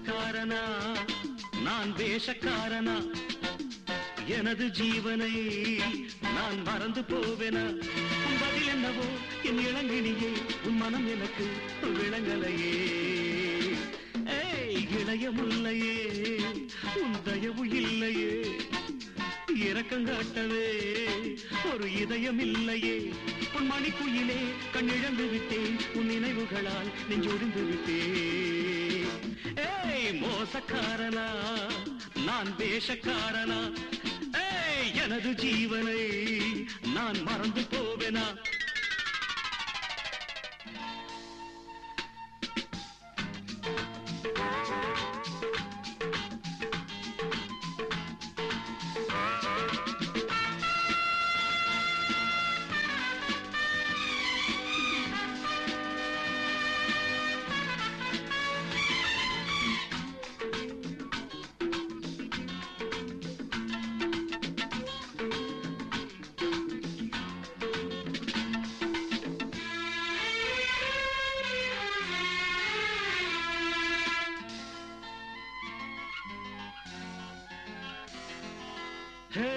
மோசக்காரனா நான் வேஷக்காரனா எனது ஜீவனை நான் மறந்து போவேனா உன் பதில் என்னவோ என் இளங்கினியே உன் மனம் எனக்கு விளங்கலையே ஏய் இளைய முல்லையே உன் தயவு இல்லையே இரக்கம் காட்டவே ஒரு இதயம் இல்லையே உன் மணிக்குயிலே கண்ணிழந்து விட்டேன் உன் நினைவுகளால் நெஞ்சொடிந்து விட்டேன் ஏய் மோசக்காரனா நான் வேஷக்காரனா ஏய் எனது ஜீவனை நான் மறந்து போவேனா ஹே,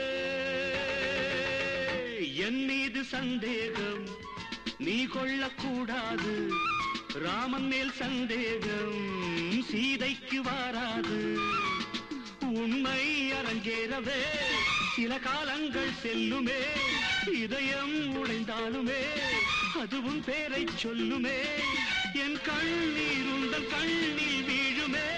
என் மீது சந்தேகம் நீ கொள்ளக்கூடாது ராமன் மேல் சந்தேகம் சீதைக்கு வாராது உண்மை அரங்கேறவே சில காலங்கள் செல்லுமே இதயம் உடைந்தாலுமே அதுவும் பேரை சொல்லுமே என் கண்ணீர் உந்தன் கண்ணில் வீழுமே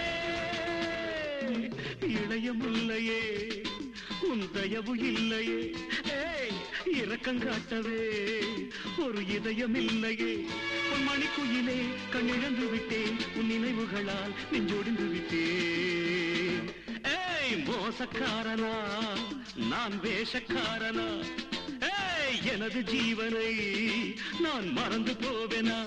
இளைய முல்லையே உன் தயவு இல்லையே ஏய் இரக்கம் காட்டவே ஒரு இதயம் இல்லையே உன் மணிக்குயிலே கண்ணிழந்து விட்டேன் உன் நினைவுகளால் நெஞ்சொடிந்து விட்டேன் ஏய் மோசக்காரனா நான் வேஷக்காரனா ஏய் எனது ஜீவனை நான் மறந்து போவேனா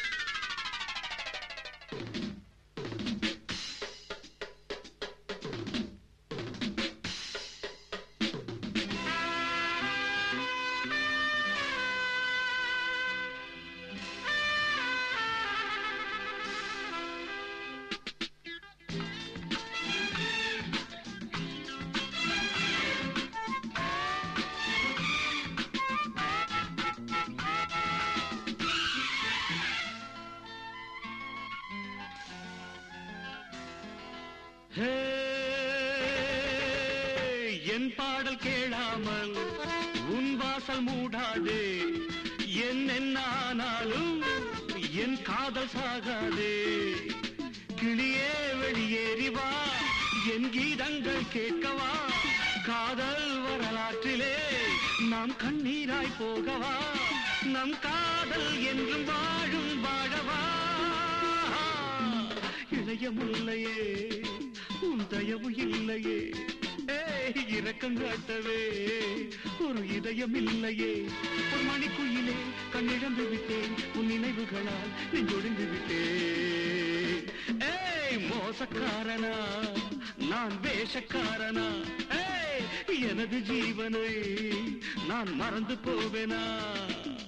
ஹே, என் பாடல் கேளாமல் உன் வாசல் மூடாதே என் என்ன ஆனாலும் என் காதல் சாகாதே கிளியே வெளியேறி வா என் கீதங்கள் கேட்கவா காதல் வரலாற்றிலே நாம் கண்ணீராய் போகவா நம் காதல் என்றும் வாழும் வாழவா இளைய முல்லையே உன் தயவு இல்லையே ஏய் இரக்கம் காட்டவே ஒரு இதயம் இல்லையே ஒரு மணிக்குயிலே கண்ணிழந்து விட்டேன் உன் நினைவுகளால் நெஞ்சொடிந்து விட்டேன் ஏய் மோசக்காரனா நான் வேஷக்காரனா ஏய் எனது ஜீவனை நான் மறந்து போவேனா